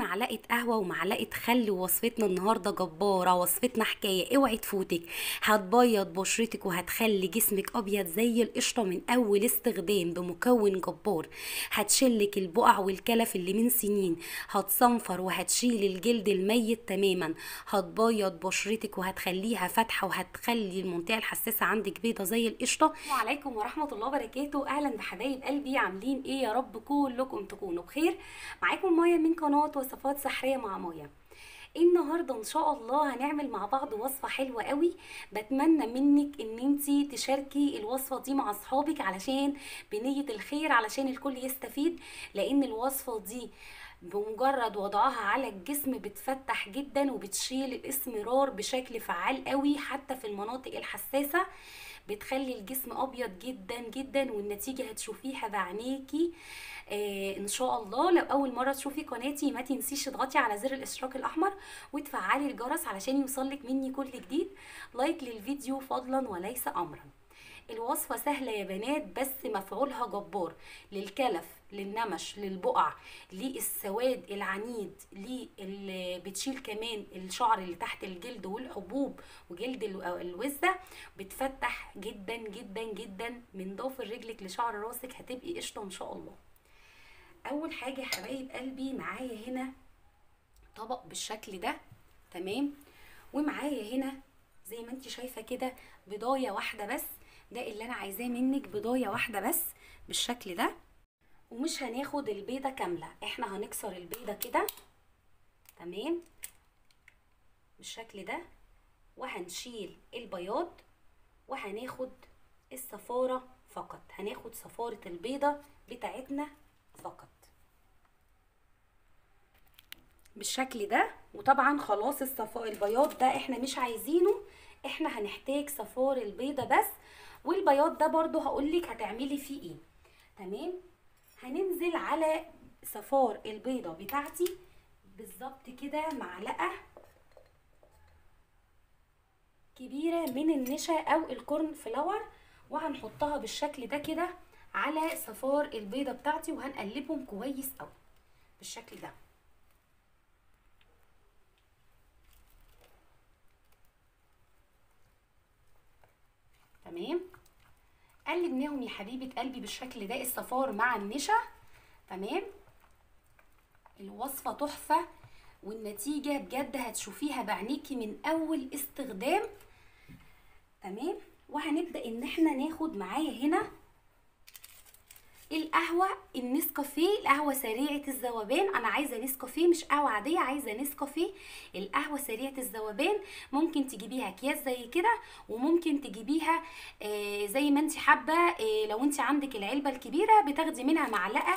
معلقه قهوه ومعلقه خل ووصفتنا النهارده جباره وصفتنا حكايه اوعي تفوتك هتبيض بشرتك وهتخلي جسمك ابيض زي القشطه من اول استخدام بمكون جبار هتشلك البقع والكلف اللي من سنين هتصنفر وهتشيل الجلد الميت تماما هتبيض بشرتك وهتخليها فاتحه وهتخلي المنطقه الحساسه عندك بيضه زي القشطه وعليكم ورحمه الله وبركاته اهلا بحبايب قلبي عاملين ايه يا رب كلكم تكونوا بخير معاكم مايا من قناه وصفات سحريه مع مايا النهارده ان شاء الله هنعمل مع بعض وصفه حلوه قوي بتمنى منك ان انتي تشاركي الوصفه دي مع اصحابك علشان بنيه الخير علشان الكل يستفيد لان الوصفه دي بمجرد وضعها على الجسم بتفتح جدا وبتشيل الاسمرار بشكل فعال قوي حتى في المناطق الحساسه بتخلي الجسم ابيض جدا جدا والنتيجه هتشوفيها بعينيكي آه ان شاء الله لو اول مره تشوفي قناتي ما تنسيش تضغطي على زر الاشتراك الاحمر وتفعلي الجرس علشان يوصلك مني كل جديد لايك للفيديو فضلا وليس امرا الوصفة سهلة يا بنات بس مفعولها جبار للكلف للنمش للبقع للسواد العنيد اللي بتشيل كمان الشعر اللي تحت الجلد والحبوب وجلد الوزة بتفتح جدا جدا جدا من ضافر رجلك لشعر راسك هتبقي قشطة ان شاء الله اول حاجة يا حبايب قلبي معايا هنا طبق بالشكل ده تمام ومعايا هنا زي ما انت شايفة كده بضاية واحدة بس ده اللي انا عايزاه منك بضايه واحده بس بالشكل ده ومش هناخد البيضه كامله احنا هنكسر البيضه كده تمام بالشكل ده وهنشيل البياض وهناخد الصفاره فقط هناخد صفاره البيضه بتاعتنا فقط بالشكل ده وطبعا خلاص الصفار البياض ده احنا مش عايزينه احنا هنحتاج صفار البيضه بس والبياض ده برضو هقولك هتعملي فيه ايه تمام هننزل على صفار البيضة بتاعتي بالظبط كده معلقة كبيرة من النشا او الكورن فلاور وهنحطها بالشكل ده كده على صفار البيضة بتاعتي وهنقلبهم كويس قوي بالشكل ده تمام قلبناهم يا حبيبه قلبي بالشكل ده الصفار مع النشا تمام الوصفه تحفه والنتيجه بجد هتشوفيها بعينيكي من اول استخدام تمام وهنبدا ان احنا ناخد معايا هنا القهوه النسكافيه القهوه سريعه الذوبان انا عايزه نسكافيه مش قهوه عاديه عايزه نسكافيه القهوه سريعه الذوبان ممكن تجيبيها اكياس زي كده وممكن تجيبيها آه زي ما انت حابه آه لو انت عندك العلبه الكبيره بتاخدي منها معلقه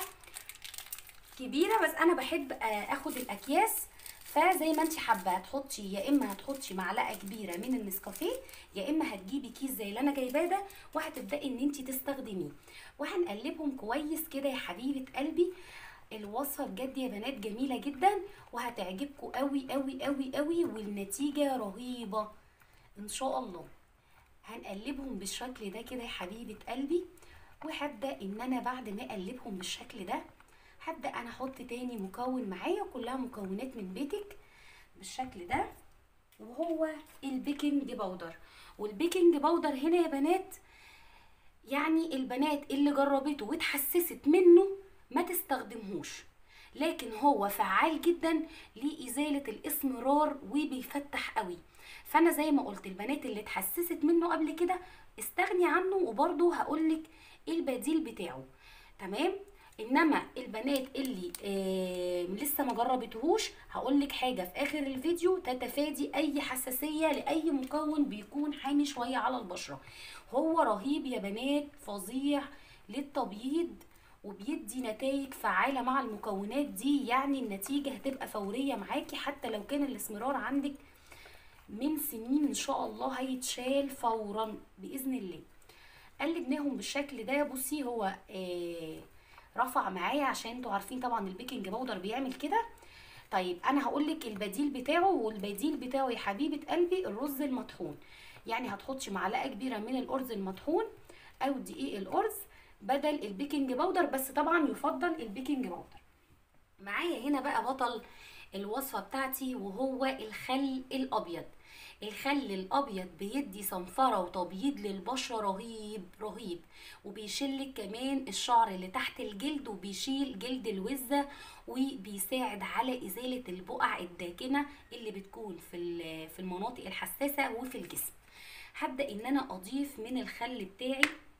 كبيره بس انا بحب آه اخد الاكياس فزي ما انت حابه هتحطي يا اما هتحطي معلقه كبيره من النسكافيه يا اما هتجيبي كيس زي اللي انا جايباه ده وهتبداي ان انت تستخدميه وهنقلبهم كويس كده يا حبيبه قلبي الوصفه بجد يا بنات جميله جدا وهتعجبكم قوي قوي قوي قوي والنتيجه رهيبه ان شاء الله هنقلبهم بالشكل ده كده يا حبيبه قلبي وهبدا ان انا بعد ما اقلبهم بالشكل ده هبدا انا احط تاني مكون معايا كلها مكونات من بيتك بالشكل ده وهو البيكنج باودر والبيكنج باودر هنا يا بنات يعني البنات اللي جربته واتحسست منه ما تستخدمهوش لكن هو فعال جدا لإزالة الإسمرار وبيفتح قوي فأنا زي ما قلت البنات اللي اتحسست منه قبل كده استغني عنه وبرضه هقولك البديل بتاعه تمام انما البنات اللي آه لسه ما جربتهوش هقول لك حاجه في اخر الفيديو تتفادي اي حساسيه لاي مكون بيكون حامي شويه على البشره هو رهيب يا بنات فظيع للتبييض وبيدي نتائج فعاله مع المكونات دي يعني النتيجه هتبقى فوريه معاكي حتى لو كان الاسمرار عندك من سنين ان شاء الله هيتشال فورا باذن الله قلبناهم بالشكل ده بصي هو آه رفع معايا عشان انتوا عارفين طبعا البيكنج باودر بيعمل كده طيب انا هقول لك البديل بتاعه والبديل بتاعه يا حبيبه قلبي الرز المطحون يعني هتحطي معلقه كبيره من الارز المطحون او دقيق الارز بدل البيكنج باودر بس طبعا يفضل البيكنج باودر معايا هنا بقى بطل الوصفة بتاعتي وهو الخل الأبيض الخل الأبيض بيدي صنفرة وتبييض للبشرة رهيب رهيب وبيشيل كمان الشعر اللي تحت الجلد وبيشيل جلد الوزة وبيساعد على إزالة البقع الداكنة اللي بتكون في في المناطق الحساسة وفي الجسم هبدأ إن أنا أضيف من الخل بتاعي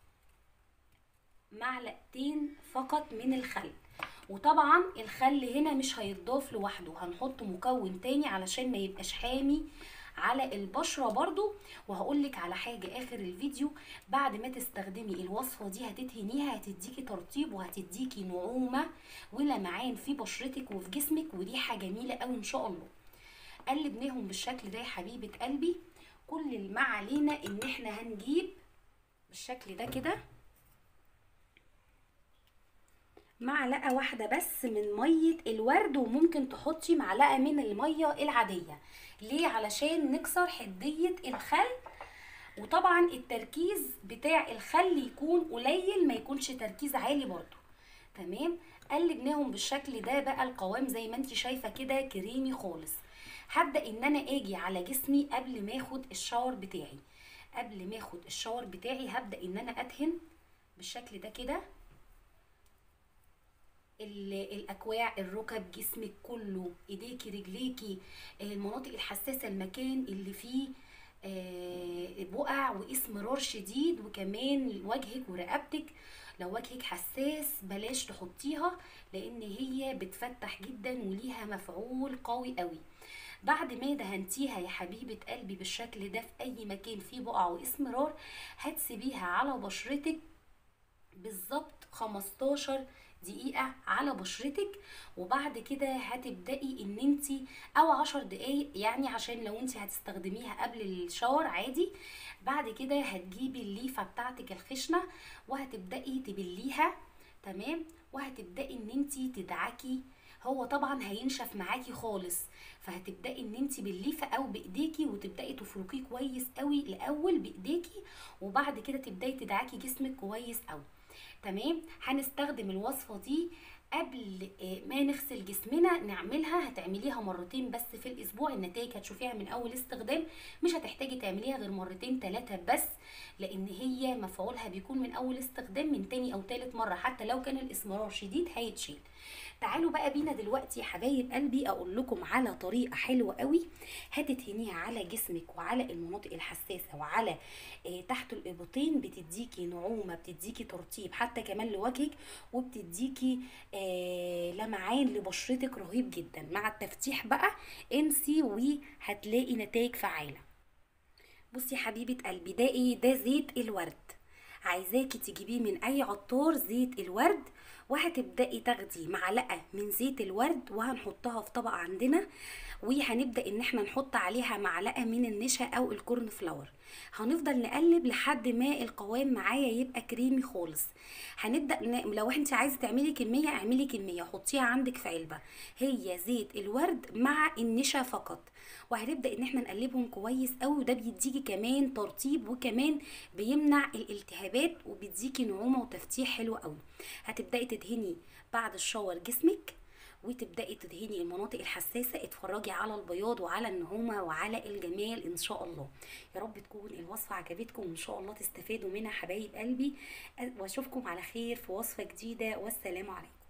معلقتين فقط من الخل وطبعا الخل هنا مش هيتضاف لوحده هنحط مكون تاني علشان ما يبقاش حامي على البشرة برضو وهقولك على حاجة اخر الفيديو بعد ما تستخدمي الوصفة دي هتدهنيها هتديكي ترطيب وهتديكي نعومة ولمعان في بشرتك وفي جسمك وريحة جميلة قوي ان شاء الله قلبناهم بالشكل ده يا حبيبة قلبي كل اللي ما علينا ان احنا هنجيب بالشكل ده كده معلقه واحده بس من ميه الورد وممكن تحطي معلقه من الميه العاديه ليه علشان نكسر حديه الخل وطبعا التركيز بتاع الخل يكون قليل ما يكونش تركيز عالي برضو تمام قلبناهم بالشكل ده بقى القوام زي ما انت شايفه كده كريمي خالص هبدا ان انا اجي على جسمي قبل ما اخد الشاور بتاعي قبل ما اخد الشاور بتاعي هبدا ان انا ادهن بالشكل ده كده الاكواع الركب جسمك كله ايديكي رجليكي المناطق الحساسه المكان اللي فيه بقع واسمرار شديد وكمان وجهك ورقبتك لو وجهك حساس بلاش تحطيها لان هي بتفتح جدا وليها مفعول قوي قوي بعد ما دهنتيها يا حبيبه قلبي بالشكل ده في اي مكان فيه بقع واسمرار هتسيبيها على بشرتك بالظبط 15 دقيقة على بشرتك وبعد كده هتبدأي ان انت او عشر دقايق يعني عشان لو انت هتستخدميها قبل الشاور عادي بعد كده هتجيبي الليفة بتاعتك الخشنة وهتبدأي تبليها تمام وهتبدأي ان انت تدعكي هو طبعا هينشف معاكي خالص فهتبداي ان انت بالليفه او بايديكي وتبداي تفركيه كويس قوي الاول بايديكي وبعد كده تبداي تدعكي جسمك كويس قوي تمام هنستخدم الوصفه دي قبل ما نغسل جسمنا نعملها هتعمليها مرتين بس في الاسبوع النتائج هتشوفيها من اول استخدام مش هتحتاجي تعمليها غير مرتين ثلاثه بس لان هي مفعولها بيكون من اول استخدام من تاني او تالت مره حتى لو كان الاسمرار شديد هيتشيل تعالوا بقى بينا دلوقتي يا حبايب قلبي اقول لكم على طريقه حلوه قوي هتدهنيها على جسمك وعلى المناطق الحساسه وعلى آه تحت الابطين بتديكي نعومه بتديكي ترطيب حتى كمان لوجهك وبتديكي آه لمعان لبشرتك رهيب جدا مع التفتيح بقى انسي وهتلاقي نتائج فعاله بصي حبيبه قلبي ده ايه ده زيت الورد عايزاكي تجيبيه من اي عطار زيت الورد وهتبداي تاخدي معلقه من زيت الورد وهنحطها في طبق عندنا وهنبدا ان احنا نحط عليها معلقه من النشا او الكورن فلاور هنفضل نقلب لحد ما القوام معايا يبقى كريمي خالص هنبدا ن... لو انت عايزه تعملي كميه اعملي كميه حطيها عندك في علبه هي زيت الورد مع النشا فقط وهنبدا ان احنا نقلبهم كويس قوي وده بيديكي كمان ترطيب وكمان بيمنع الالتهابات وبيديكي نعومه وتفتيح حلو قوي هتبداي تدهني بعد الشاور جسمك وتبداي تدهني المناطق الحساسه اتفرجي على البياض وعلى النعومه وعلى الجمال ان شاء الله يا رب تكون الوصفه عجبتكم وان شاء الله تستفادوا منها حبايب قلبي واشوفكم على خير في وصفه جديده والسلام عليكم